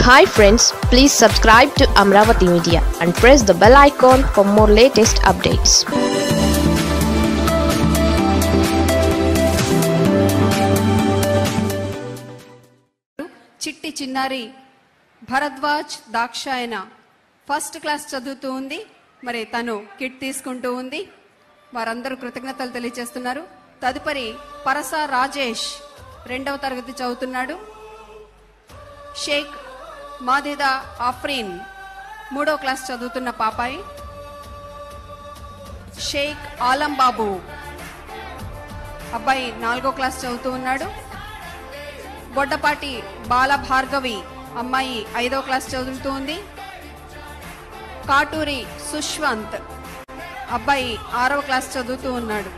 hi friends please subscribe to Amaravati media and press the bell icon for more latest updates Chitti Chinnari Bharadwaj దాక్షాయన first class చదువుతూ ఉంది మరి తను kit తీసుకుంటూ ఉంది వారందరూ కృతజ్ఞతలు తెలియజేస్తున్నారు తదుపరి పరస రాజేష్ రెండవ తరగతి చదువుతున్నాడు షేక్ మాదిదా ఆఫ్రీన్ మూడో క్లాస్ చదువుతున్న పాపాయి షేక్ ఆలం బాబు అబ్బాయి నాలుగో క్లాస్ చదువుతూ ఉన్నాడు బొడ్డపాటి బాల భార్గవి అమ్మాయి ఐదో క్లాస్ చదువుతూ ఉంది కాటూరి సుష్వంత్ అబ్బాయి ఆరవ క్లాస్ చదువుతూ ఉన్నాడు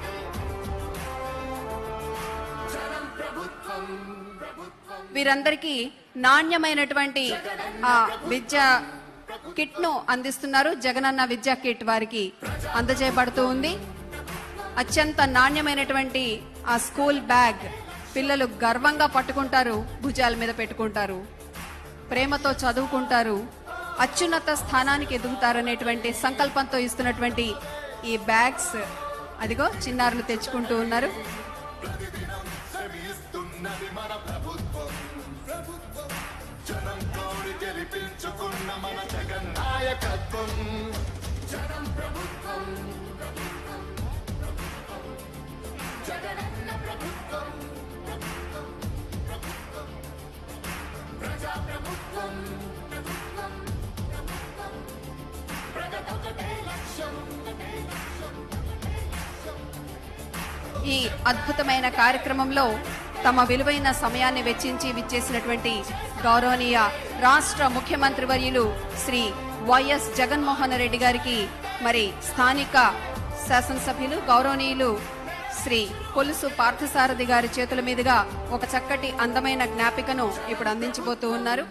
వీరందరికీ నాణ్యమైనటువంటి ఆ విద్యా కిట్ ను అందిస్తున్నారు జగనన్న విద్యా కిట్ వారికి అందజేయబడుతూ ఉంది అత్యంత నాణ్యమైనటువంటి ఆ స్కూల్ బ్యాగ్ పిల్లలు గర్వంగా పట్టుకుంటారు భుజాల మీద పెట్టుకుంటారు ప్రేమతో చదువుకుంటారు అత్యున్నత స్థానానికి ఎదుగుతారనేటువంటి సంకల్పంతో ఇస్తున్నటువంటి ఈ బ్యాగ్స్ అదిగో చిన్నారులు తెచ్చుకుంటూ ఉన్నారు ఈ అద్భుతమైన కార్యక్రమంలో తమ విలువైన సమయాన్ని వెచ్చించి విచ్చేసినటువంటి గౌరవనీయ రాష్ట్ర ముఖ్యమంత్రి వర్యులు శ్రీ వైఎస్ జగన్మోహన్ రెడ్డి గారికి మరి స్థానిక శాసనసభ్యులు గౌరవనీయులు శ్రీ కొలుసు పార్థసారథి గారి చేతుల మీదుగా ఒక చక్కటి అందమైన జ్ఞాపికను ఇప్పుడు అందించబోతూ ఉన్నారు